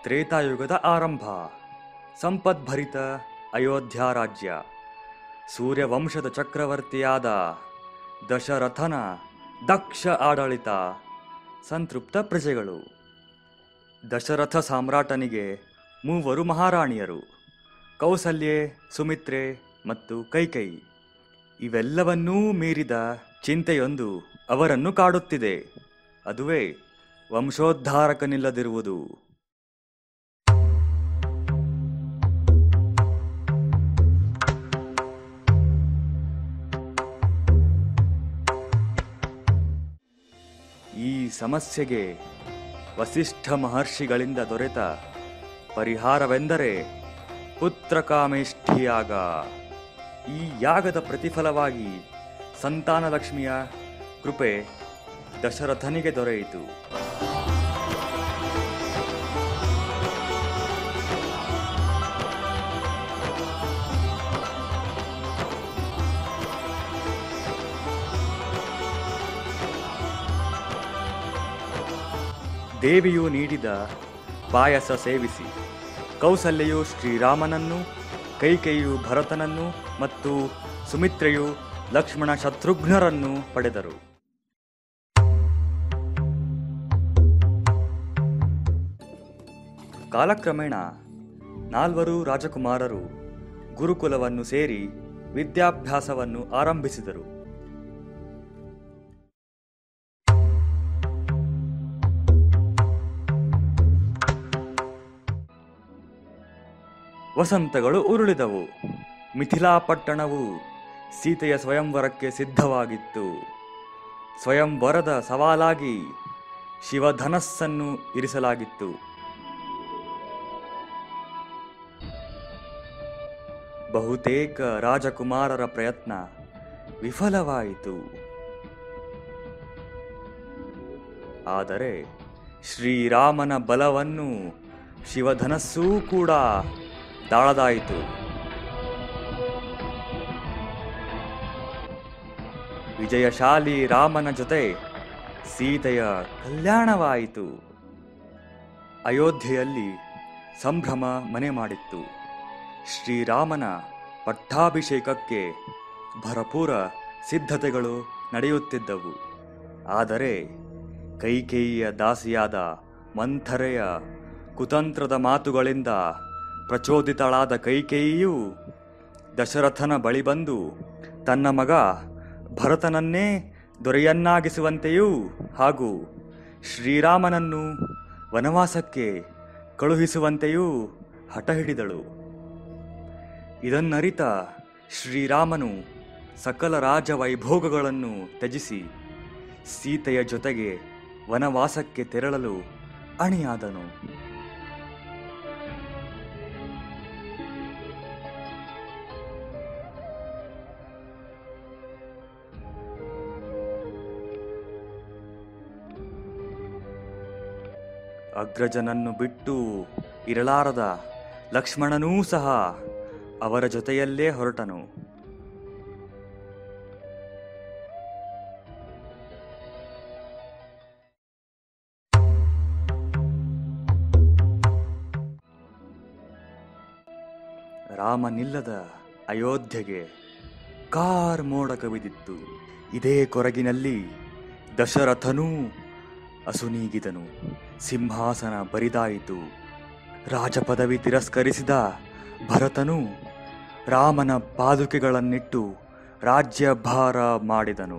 ತ್ರೇತಾಯುಗದ ಆರಂಭ ಸಂಪದ್ಭರಿತ ಅಯೋಧ್ಯ ರಾಜ್ಯ ಸೂರ್ಯವಂಶದ ಚಕ್ರವರ್ತಿಯಾದ ದಶರಥನ ದಕ್ಷ ಆಡಳಿತ ಸಂತೃಪ್ತ ಪ್ರಜೆಗಳು ದಶರಥ ಸಾಮ್ರಾಟನಿಗೆ ಮೂವರು ಮಹಾರಾಣಿಯರು ಕೌಸಲ್ಯೆ ಸುಮಿತ್ರೆ ಮತ್ತು ಕೈಕೈ ಇವೆಲ್ಲವನ್ನೂ ಮೀರಿದ ಚಿಂತೆಯೊಂದು ಅವರನ್ನು ಕಾಡುತ್ತಿದೆ ಅದುವೇ ವಂಶೋದ್ಧಾರಕನಿಲ್ಲದಿರುವುದು ಈ ಸಮಸ್ಯೆಗೆ ವಸಿಷ್ಠ ಮಹರ್ಷಿಗಳಿಂದ ದೊರೆತ ಪರಿಹಾರವೆಂದರೆ ಪುತ್ರಕಾಮೇಷ್ಠಿಯಾಗ ಈ ಯಾಗದ ಪ್ರತಿಫಲವಾಗಿ ಸಂತಾನಲಕ್ಷ್ಮಿಯ ಕೃಪೆ ದಶರಥನಿಗೆ ದೊರೆಯಿತು ದೇವಿಯು ನೀಡಿದ ಪಾಯಸ ಸೇವಿಸಿ ಕೌಸಲ್ಯೆಯು ಶ್ರೀರಾಮನನ್ನು ಕೈಕೇಯಿಯು ಭರತನನ್ನು ಮತ್ತು ಸುಮಿತ್ರೆಯು ಲಕ್ಷ್ಮಣ ಶತ್ರುಘ್ನರನ್ನು ಪಡೆದರು ಕಾಲಕ್ರಮೇಣ ನಾಲ್ವರು ರಾಜಕುಮಾರರು ಗುರುಕುಲವನ್ನು ಸೇರಿ ವಿದ್ಯಾಭ್ಯಾಸವನ್ನು ಆರಂಭಿಸಿದರು ವಸಂತಗಳು ಉರುಳಿದವು ಮಿಥಿಲಾ ಪಟ್ಟಣವು ಸೀತೆಯ ಸ್ವಯಂವರಕ್ಕೆ ಸಿದ್ಧವಾಗಿತ್ತು ಸ್ವಯಂವರದ ಸವಾಲಾಗಿ ಶಿವಧನಸ್ಸನ್ನು ಇರಿಸಲಾಗಿತ್ತು ಬಹುತೇಕ ರಾಜಕುಮಾರರ ಪ್ರಯತ್ನ ವಿಫಲವಾಯಿತು ಆದರೆ ಶ್ರೀರಾಮನ ಬಲವನ್ನು ಶಿವಧನಸ್ಸೂ ಕೂಡ ತಾಳದಾಯಿತು ವಿಜಯಶಾಲಿ ರಾಮನ ಜೊತೆ ಸೀತೆಯ ಕಲ್ಯಾಣವಾಯಿತು ಅಯೋಧ್ಯೆಯಲ್ಲಿ ಸಂಭ್ರಮ ಮನೆ ಮಾಡಿತ್ತು ಶ್ರೀರಾಮನ ಪಟ್ಟಾಭಿಷೇಕಕ್ಕೆ ಭರಪೂರ ಸಿದ್ಧತೆಗಳು ನಡೆಯುತ್ತಿದ್ದವು ಆದರೆ ಕೈಕೇಯಿಯ ದಾಸಿಯಾದ ಮಂಥರೆಯ ಕುತಂತ್ರದ ಮಾತುಗಳಿಂದ ಪ್ರಚೋದಿತಳಾದ ಕೈಕೇಯಿಯು ದಶರಥನ ಬಳಿ ಬಂದು ತನ್ನ ಮಗ ಭರತನನ್ನೇ ದೊರೆಯನ್ನಾಗಿಸುವಂತೆಯೂ ಹಾಗೂ ಶ್ರೀರಾಮನನ್ನು ವನವಾಸಕ್ಕೆ ಕಳುಹಿಸುವಂತೆಯೂ ಹಠ ಹಿಡಿದಳು ಇದನ್ನರಿತ ಶ್ರೀರಾಮನು ಸಕಲ ರಾಜ ವೈಭೋಗಗಳನ್ನು ತ್ಯಜಿಸಿ ಸೀತೆಯ ಜೊತೆಗೆ ವನವಾಸಕ್ಕೆ ತೆರಳಲು ಅಣಿಯಾದನು ಅಗ್ರಜನನ್ನು ಬಿಟ್ಟು ಇರಲಾರದ ಲಕ್ಷ್ಮಣನೂ ಸಹ ಅವರ ಜೊತೆಯಲ್ಲೇ ಹೊರಟನು ರಾಮನಿಲ್ಲದ ಅಯೋಧ್ಯೆಗೆ ಕಾರ್ ಮೋಡ ಕವಿದಿತ್ತು ಇದೇ ಕೊರಗಿನಲ್ಲಿ ದಶರಥನೂ ಅಸುನೀಗಿದನು ಸಿಂಹಾಸನ ಬರಿದಾಯಿತು ರಾಜಪದವಿ ತಿರಸ್ಕರಿಸಿದ ಭರತನು ರಾಮನ ಪಾದುಕೆಗಳನ್ನಿಟ್ಟು ರಾಜ್ಯಭಾರ ಮಾಡಿದನು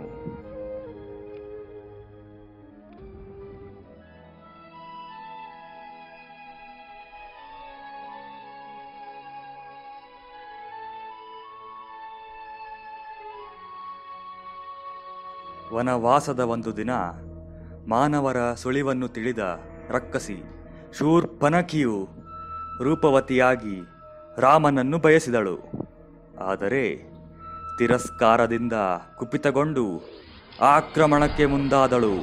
ವನವಾಸದ ಒಂದು ದಿನ ಮಾನವರ ಸುಳಿವನ್ನು ತಿಳಿದ ರಕ್ಕಸಿ ಶೂರ್ಪನಖಿಯು ರೂಪವತಿಯಾಗಿ ರಾಮನನ್ನು ಬಯಸಿದಳು ಆದರೆ ತಿರಸ್ಕಾರದಿಂದ ಕುಪಿತಗೊಂಡು ಆಕ್ರಮಣಕ್ಕೆ ಮುಂದಾದಳು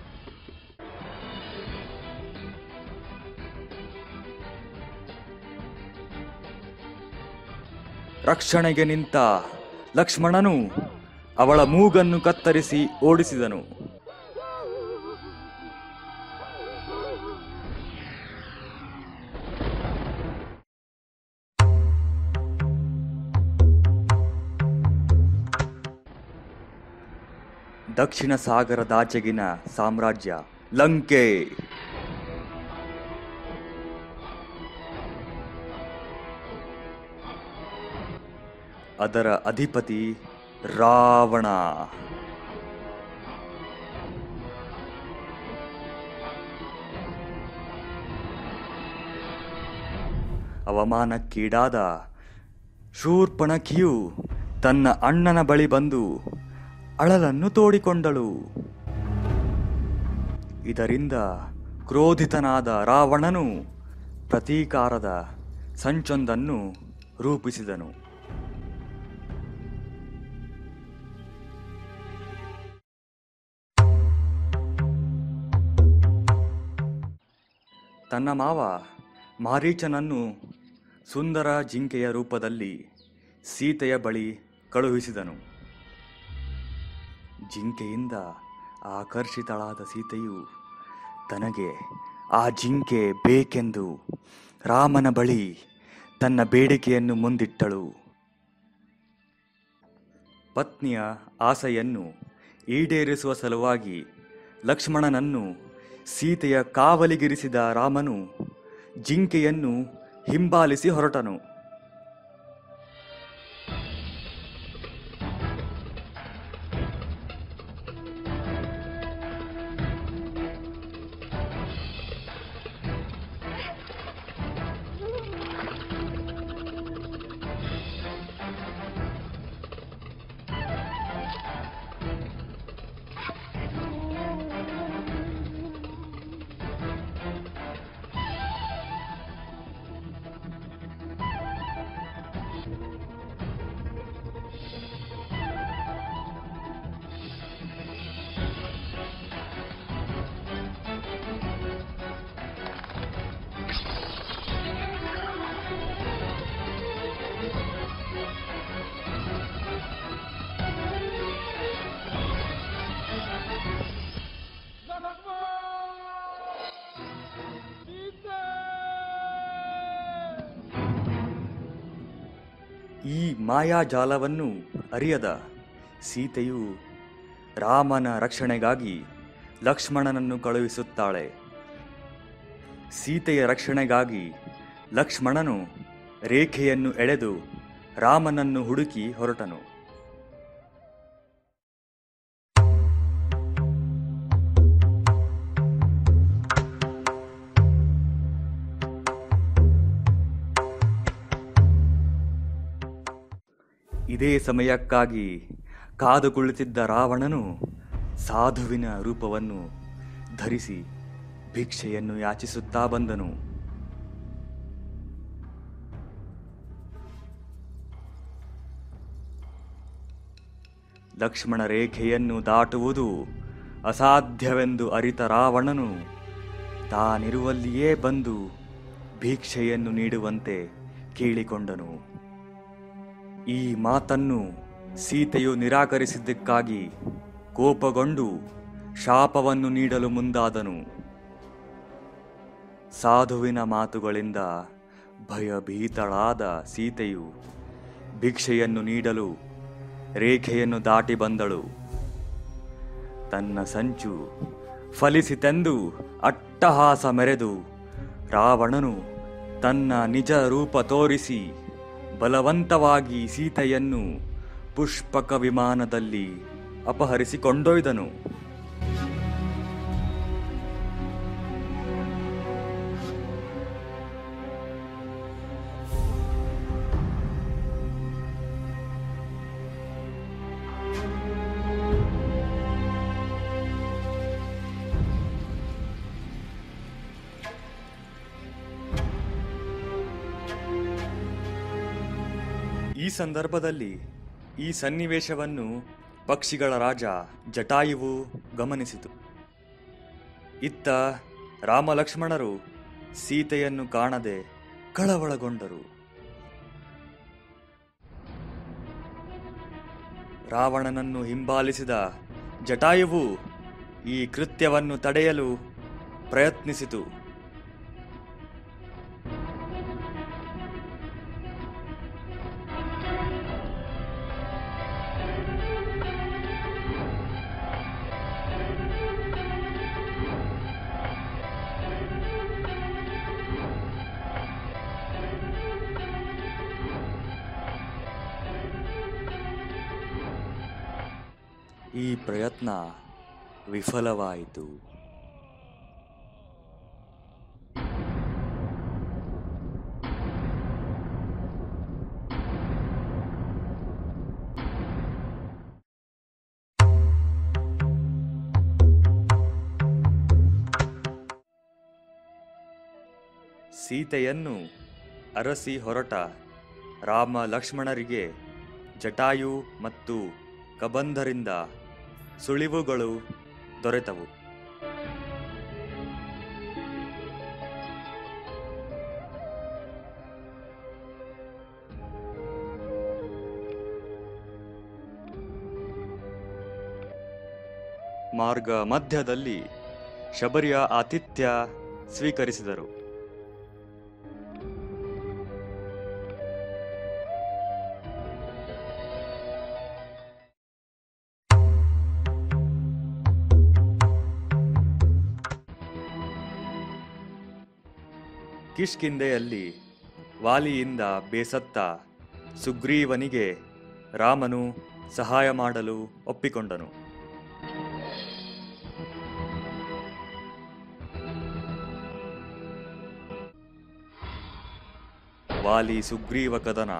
ರಕ್ಷಣೆಗೆ ನಿಂತ ಲಕ್ಷ್ಮಣನು ಅವಳ ಮೂಗನ್ನು ಕತ್ತರಿಸಿ ಓಡಿಸಿದನು ದಕ್ಷಿಣ ಸಾಗರದಾಚೆಗಿನ ಸಾಮ್ರಾಜ್ಯ ಲಂಕೆ ಅದರ ಅಧಿಪತಿ ರಾವಣ ಅವಮಾನಕ್ಕೀಡಾದ ಶೂರ್ಪಣಖಿಯು ತನ್ನ ಅಣ್ಣನ ಬಳಿ ಬಂದು ಅಳಲನ್ನು ತೋಡಿಕೊಂಡಳು ಇದರಿಂದ ಕ್ರೋಧಿತನಾದ ರಾವಣನು ಪ್ರತೀಕಾರದ ಸಂಚೊಂದನ್ನು ರೂಪಿಸಿದನು ತನ್ನ ಮಾವ ಮಾರೀಚನನ್ನು ಸುಂದರ ಜಿಂಕೆಯ ರೂಪದಲ್ಲಿ ಸೀತೆಯ ಬಳಿ ಕಳುಹಿಸಿದನು ಜಿಂಕೆಯಿಂದ ಆಕರ್ಷಿತಳಾದ ಸೀತೆಯು ತನಗೆ ಆ ಜಿಂಕೆ ಬೇಕೆಂದು ರಾಮನ ಬಳಿ ತನ್ನ ಬೇಡಿಕೆಯನ್ನು ಮುಂದಿಟ್ಟಳು ಪತ್ನಿಯ ಆಸೆಯನ್ನು ಈಡೇರಿಸುವ ಸಲುವಾಗಿ ಲಕ್ಷ್ಮಣನನ್ನು ಸೀತೆಯ ಕಾವಲಿಗಿರಿಸಿದ ರಾಮನು ಜಿಂಕೆಯನ್ನು ಹಿಂಬಾಲಿಸಿ ಹೊರಟನು ಈ ಮಾಯಾಜಾಲವನ್ನು ಅರಿಯದ ಸೀತೆಯು ರಾಮನ ರಕ್ಷಣೆಗಾಗಿ ಲಕ್ಷ್ಮಣನನ್ನು ಕಳುಹಿಸುತ್ತಾಳೆ ಸೀತೆಯ ರಕ್ಷಣೆಗಾಗಿ ಲಕ್ಷ್ಮಣನು ರೇಖೆಯನ್ನು ಎಳೆದು ರಾಮನನ್ನು ಹುಡುಕಿ ಹೊರಟನು ಇದೇ ಸಮಯಕ್ಕಾಗಿ ಕಾದು ಕುಳಿತಿದ್ದ ರಾವಣನು ಸಾಧುವಿನ ರೂಪವನ್ನು ಧರಿಸಿ ಭಿಕ್ಷೆಯನ್ನು ಯಾಚಿಸುತ್ತಾ ಬಂದನು ಲಕ್ಷ್ಮಣ ರೇಖೆಯನ್ನು ದಾಟುವುದು ಅಸಾಧ್ಯವೆಂದು ಅರಿತ ರಾವಣನು ತಾನಿರುವಲ್ಲಿಯೇ ಬಂದು ಭಿಕ್ಷೆಯನ್ನು ನೀಡುವಂತೆ ಕೇಳಿಕೊಂಡನು ಈ ಮಾತನ್ನು ಸೀತೆಯು ನಿರಾಕರಿಸಿದ್ದಕ್ಕಾಗಿ ಕೋಪಗೊಂಡು ಶಾಪವನ್ನು ನೀಡಲು ಮುಂದಾದನು ಸಾಧುವಿನ ಮಾತುಗಳಿಂದ ಭಯಭೀತಳಾದ ಸೀತೆಯು ಭಿಕ್ಷೆಯನ್ನು ನೀಡಲು ರೇಖೆಯನ್ನು ದಾಟಿ ಬಂದಳು ತನ್ನ ಸಂಚು ಫಲಿಸಿತೆಂದು ಅಟ್ಟಹಾಸ ಮೆರೆದು ರಾವಣನು ತನ್ನ ನಿಜ ರೂಪ ತೋರಿಸಿ ಬಲವಂತವಾಗಿ ಸೀತೆಯನ್ನು ಪುಷ್ಪಕ ವಿಮಾನದಲ್ಲಿ ಅಪಹರಿಸಿಕೊಂಡೊಯ್ದನು ಈ ಸಂದರ್ಭದಲ್ಲಿ ಈ ಸನ್ನಿವೇಶವನ್ನು ಪಕ್ಷಿಗಳ ರಾಜ ಜಟಾಯುವು ಗಮನಿಸಿತು ಇತ್ತ ರಾಮಲಕ್ಷ್ಮಣರು ಸೀತೆಯನ್ನು ಕಾಣದೆ ಕಳವಳಗೊಂಡರು ರಾವಣನನ್ನು ಹಿಂಬಾಲಿಸಿದ ಜಟಾಯುವು ಈ ಕೃತ್ಯವನ್ನು ತಡೆಯಲು ಪ್ರಯತ್ನಿಸಿತು ಈ ಪ್ರಯತ್ನ ವಿಫಲವಾಯಿತು ಸೀತೆಯನ್ನು ಅರಸಿ ಹೊರಟ ರಾಮ ಲಕ್ಷ್ಮಣರಿಗೆ ಜಟಾಯು ಮತ್ತು ಕಬಂಧರಿಂದ ಸುಳಿವುಗಳು ದೊರೆತವು ಮಾರ್ಗ ಮಧ್ಯದಲ್ಲಿ ಶಬರಿಯ ಆತಿಥ್ಯ ಸ್ವೀಕರಿಸಿದರು ಕಿಷ್ಕಿಂದೆಯಲ್ಲಿ ವಾಲಿಯಿಂದ ಬೇಸತ್ತ ಸುಗ್ರೀವನಿಗೆ ರಾಮನು ಸಹಾಯ ಮಾಡಲು ಒಪ್ಪಿಕೊಂಡನು ವಾಲಿ ಸುಗ್ರೀವ ಕದನ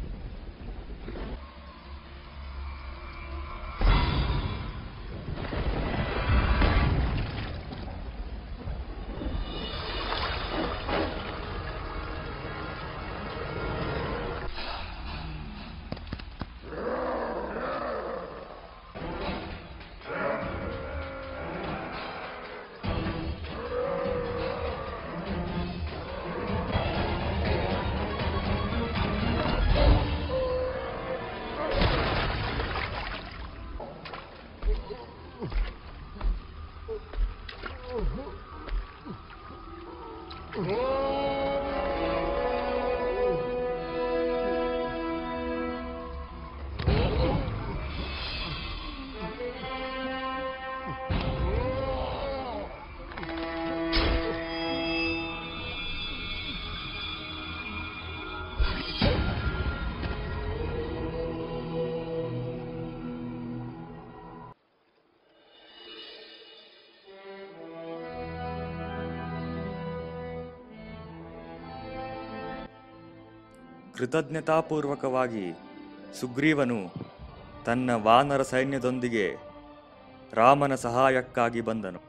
ಕೃತಜ್ಞತಾಪೂರ್ವಕವಾಗಿ ಸುಗ್ರೀವನು ತನ್ನ ವಾನರ ಸೈನ್ಯದೊಂದಿಗೆ ರಾಮನ ಸಹಾಯಕ್ಕಾಗಿ ಬಂದನು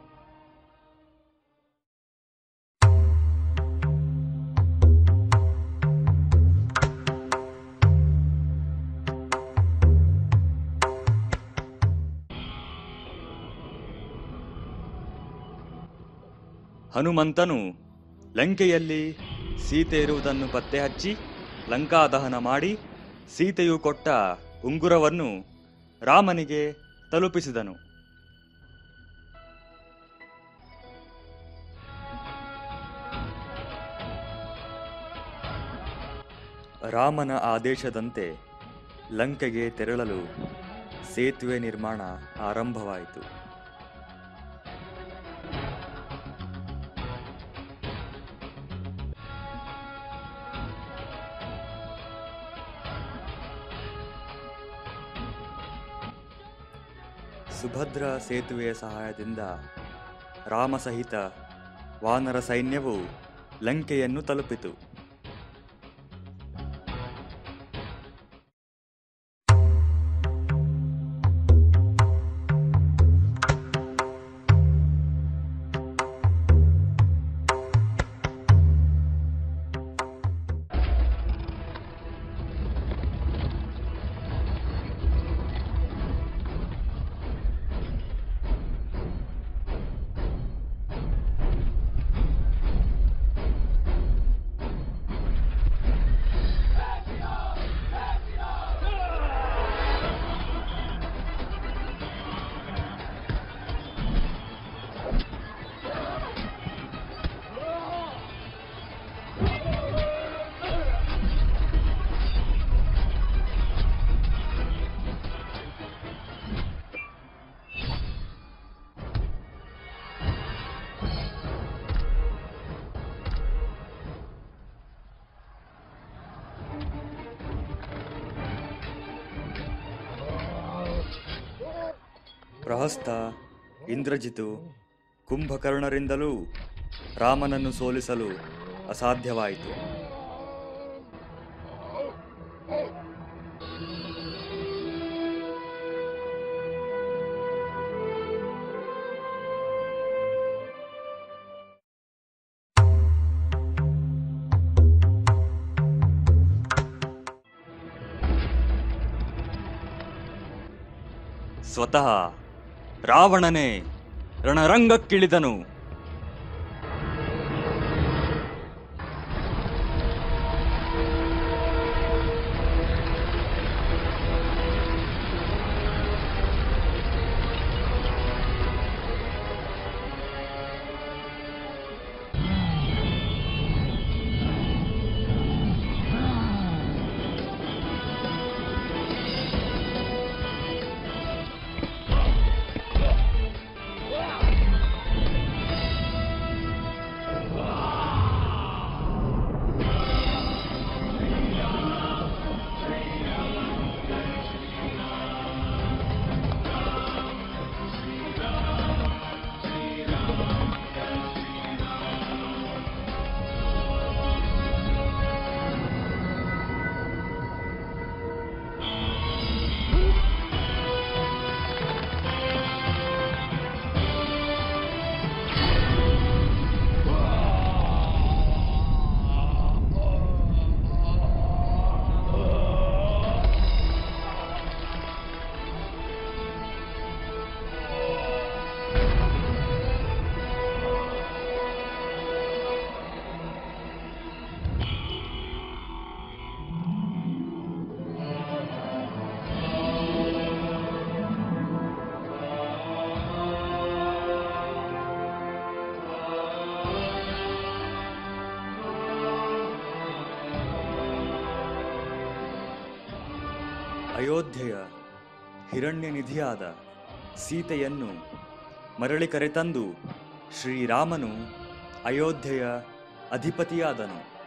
ಹನುಮಂತನು ಲಂಕೆಯಲ್ಲಿ ಸೀತೆ ಇರುವುದನ್ನು ಪತ್ತೆ ಹಚ್ಚಿ ಲಂಕಾದಹನ ಮಾಡಿ ಸೀತೆಯು ಕೊಟ್ಟ ಉಂಗುರವನ್ನು ರಾಮನಿಗೆ ತಲುಪಿಸಿದನು ರಾಮನ ಆದೇಶದಂತೆ ಲಂಕೆಗೆ ತೆರಳಲು ಸೇತುವೆ ನಿರ್ಮಾಣ ಆರಂಭವಾಯಿತು ಸುಭದ್ರ ಸೇತುವೆಯ ಸಹಾಯದಿಂದ ರಾಮ ಸಹಿತ ವಾನರ ಸೈನ್ಯವು ಲಂಕೆಯನ್ನು ತಲುಪಿತು ಪ್ರಹಸ್ತ ಇಂದ್ರಜಿತು ಕುಂಭಕರ್ಣರಿಂದಲೂ ರಾಮನನ್ನು ಸೋಲಿಸಲು ಅಸಾಧ್ಯವಾಯಿತು ಸ್ವತಃ ರಾವಣನೇ ರಣರಂಗಕ್ಕಿಳಿದನು ಅಯೋಧ್ಯೆಯ ಹಿರಣ್ಯ ನಿಧಿಯಾದ ಸೀತೆಯನ್ನು ಮರಳಿ ಕರೆತಂದು ಶ್ರೀರಾಮನು ಅಯೋಧ್ಯೆಯ ಅಧಿಪತಿಯಾದನು